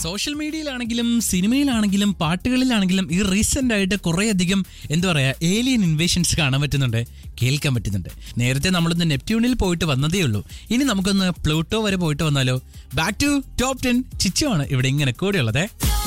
Social മീഡിയയിലാണെങ്കിലും സിനിമയിലാണെങ്കിലും പാട്ടുകളിലാണെങ്കിലും ഈ recent ആയിട്ട് കുറേയധികം എന്താ പറയാ ഏലിയൻ ഇൻവേഷൻസ് കാണാൻ പറ്റുന്നുണ്ട് കേൾക്കാൻ പറ്റുന്നുണ്ട് നേരത്തെ നമ്മളൊന്ന് നെപ്റ്റ്യൂണിൽ പോയിട്ട് വന്നതേ ഉള്ളൂ ഇനി നമുക്കൊന്ന് പ്ലൂട്ടോ വരെ പോയിട്ട് വന്നാലോ back to top ten Chichu ആണ് ഇവിടെ ഇങ്ങനെ കൂടെയുള്ളത്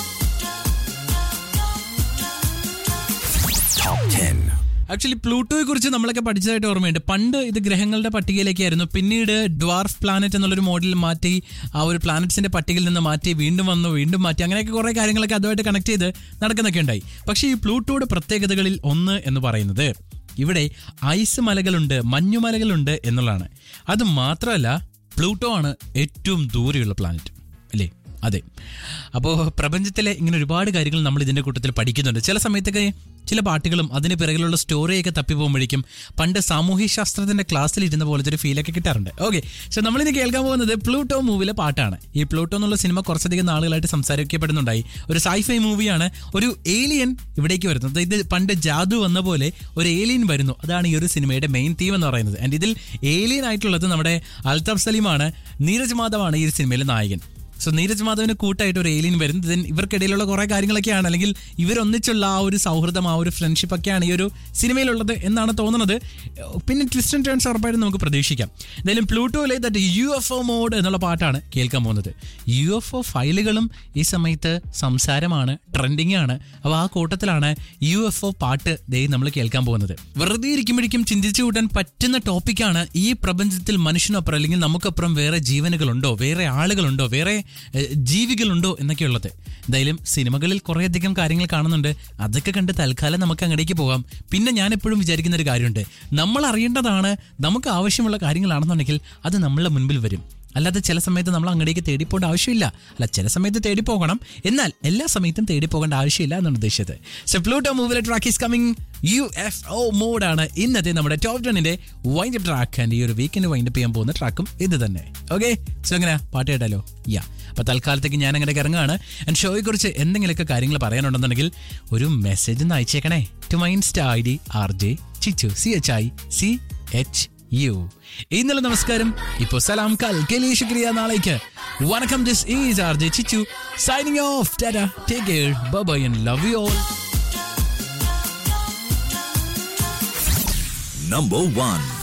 ആക്ച്വലി പ്ലൂട്ടോയെ കുറിച്ച് നമ്മളൊക്കെ പഠിച്ചതായിട്ട് ഓർമ്മയുണ്ട് പണ്ട് ഇത് ഗ്രഹങ്ങളുടെ പട്ടികയിലേക്കായിരുന്നു പിന്നീട് ഡ്വാർഫ് പ്ലാനറ്റ് എന്നുള്ളൊരു മോഡൽ മാറ്റി ആ ഒരു പ്ലാനറ്റ്സിന്റെ പട്ടികയിൽ നിന്ന് മാറ്റി വീണ്ടും വന്നു വീണ്ടും മാറ്റി അങ്ങനെയൊക്കെ കുറെ കാര്യങ്ങളൊക്കെ അതുമായിട്ട് കണക്ട് ചെയ്ത് നടക്കുന്നൊക്കെ ഉണ്ടായി പക്ഷേ ഈ പ്ലൂട്ടോയുടെ പ്രത്യേകതകളിൽ ഒന്ന് എന്ന് പറയുന്നത് ഇവിടെ ഐസ് മലകളുണ്ട് മഞ്ഞുമലകളുണ്ട് എന്നുള്ളതാണ് അത് മാത്രമല്ല പ്ലൂട്ടോ ആണ് ഏറ്റവും ദൂരെയുള്ള പ്ലാനറ്റ് അല്ലേ അതെ അപ്പോൾ പ്രപഞ്ചത്തിലെ ഇങ്ങനെ ഒരുപാട് കാര്യങ്ങൾ നമ്മൾ ഇതിന്റെ കൂട്ടത്തിൽ പഠിക്കുന്നുണ്ട് ചില സമയത്തൊക്കെ ചില പാട്ടുകളും അതിന് പിറകിലുള്ള സ്റ്റോറിയൊക്കെ തപ്പി പോകുമ്പോഴേക്കും പണ്ട് സാമൂഹ്യ ശാസ്ത്രത്തിന്റെ ക്ലാസ്സിൽ ഇരുന്ന പോലത്തെ ഒരു ഫീലൊക്കെ കിട്ടാറുണ്ട് ഓക്കെ സോ നമ്മളിനി കേൾക്കാൻ പോകുന്നത് പ്ലൂട്ടോ മൂവിലെ പാട്ടാണ് ഈ പ്ലൂട്ടോ എന്നുള്ള സിനിമ കുറച്ചധികം നാളുകളായിട്ട് സംസാരിക്കപ്പെടുന്നുണ്ടായി ഒരു സൈഫൈ മൂവിയാണ് ഒരു ഏലിയൻ ഇവിടേക്ക് വരുന്നത് ഇത് പണ്ട് ജാദു വന്ന പോലെ ഒരു ഏലിയൻ വരുന്നു അതാണ് ഈ ഒരു സിനിമയുടെ മെയിൻ തീം എന്ന് പറയുന്നത് ആൻഡ് ഇതിൽ ഏലിയൻ ആയിട്ടുള്ളത് നമ്മുടെ അൽതാഫ് സലീമാണ് നീരജ് മാധവാണ് ഈ ഒരു സിനിമയിലെ നായകൻ സോ നീരജ് മാധവിന് കൂട്ടായിട്ട് ഒരു ഏലിയൻ വരും ദെൻ ഇവർക്കിടയിലുള്ള കുറെ കാര്യങ്ങളൊക്കെയാണ് അല്ലെങ്കിൽ ഇവരൊന്നിച്ചുള്ള ആ ഒരു സൗഹൃദം ആ ഒരു ഫ്രണ്ട്ഷിപ്പ് ഒക്കെയാണ് ഈ ഒരു സിനിമയിലുള്ളത് എന്നാണ് തോന്നുന്നത് പിന്നെ ട്വിസ്റ്റ് ആൻഡ് ടേൺസ് ഉറപ്പായിട്ടും നമുക്ക് പ്രതീക്ഷിക്കാം എന്തായാലും പ്ലൂട്ടോയിലെ that U F O mode എന്നുള്ള പാട്ടാണ് കേൾക്കാൻ പോകുന്നത് യു എഫ് ഒ ഫയലുകളും ഈ സമയത്ത് സംസാരമാണ് ട്രെൻഡിങ് ആണ് അപ്പോൾ ആ കൂട്ടത്തിലാണ് യു എഫ് ഒ പാട്ട് ദേ നമ്മൾ കേൾക്കാൻ പോകുന്നത് വെറുതെ ഇരിക്കുമ്പോഴേക്കും ചിന്തിച്ചു കൂട്ടാൻ പറ്റുന്ന ടോപ്പിക്കാണ് ഈ പ്രപഞ്ചത്തിൽ മനുഷ്യനൊപ്പം അല്ലെങ്കിൽ നമുക്കപ്പുറം വേറെ ജീവനുകളുണ്ടോ വേറെ ആളുകളുണ്ടോ വേറെ ഏഹ്, ജീവികളുണ്ടോ എന്നൊക്കെയുള്ളത് എന്തായാലും സിനിമകളിൽ കുറേയധികം കാര്യങ്ങൾ കാണുന്നുണ്ട് അതൊക്കെ കണ്ട് തൽക്കാലം നമുക്ക് അങ്ങടേക്ക് പോകാം പിന്നെ ഞാൻ എപ്പോഴും വിചാരിക്കുന്ന ഒരു കാര്യമുണ്ട് നമ്മൾ അറിയേണ്ടതാണ് നമുക്ക് ആവശ്യമുള്ള കാര്യങ്ങളാണെന്നുണ്ടെങ്കിൽ അത് നമ്മളുടെ മുൻപിൽ വരും അല്ലാതെ ചില സമയത്ത് നമ്മൾ അങ്ങടേക്ക് തേടിപ്പോകേണ്ട ആവശ്യമില്ല അല്ല ചില സമയത്ത് തേടി പോകണം എന്നാൽ എല്ലാ സമയത്തും തേടി പോകേണ്ട ആവശ്യമില്ല എന്നാണ് ഉദ്ദേശിച്ചത് സോ പ്ലൂട്ടോ മൂവിലെ track is coming U F O മോഡാണ് ഇന്നത്തെ നമ്മുടെ ടോപ്പ് ടെണിന്റെ വൈൻഡ് അപ്പ് ട്രാക്ക് ആൻഡ് ഈ ഒരു വീക്കെൻഡ് വൈൻഡ് അപ്പ് ചെയ്യാൻ പോകുന്ന ട്രാക്കും ഇത് തന്നെ ഓക്കെ സോ എങ്ങനെ പാട്ട് കേട്ടാലോ യാ അപ്പൊ തൽക്കാലത്തേക്ക് ഞാൻ അങ്ങനെ ഇറങ്ങുകയാണ് ആൻഡ് ഷോയെ കുറിച്ച് എന്തെങ്കിലുമൊക്കെ കാര്യങ്ങൾ പറയാനുണ്ടെന്നുണ്ടെങ്കിൽ ഒരു മെസ്സേജ് ഒന്ന് അയച്ചേക്കണേ to my insta I D R J Chichu C H I C H U ഇന്നലെ നമസ്കാരം ഇപ്പോ സലാം കൽ കെലി ശുക്രിയ നാളേക്ക് വണക്കം this is R J Chichu signing off tata take care bye and love you all Number one.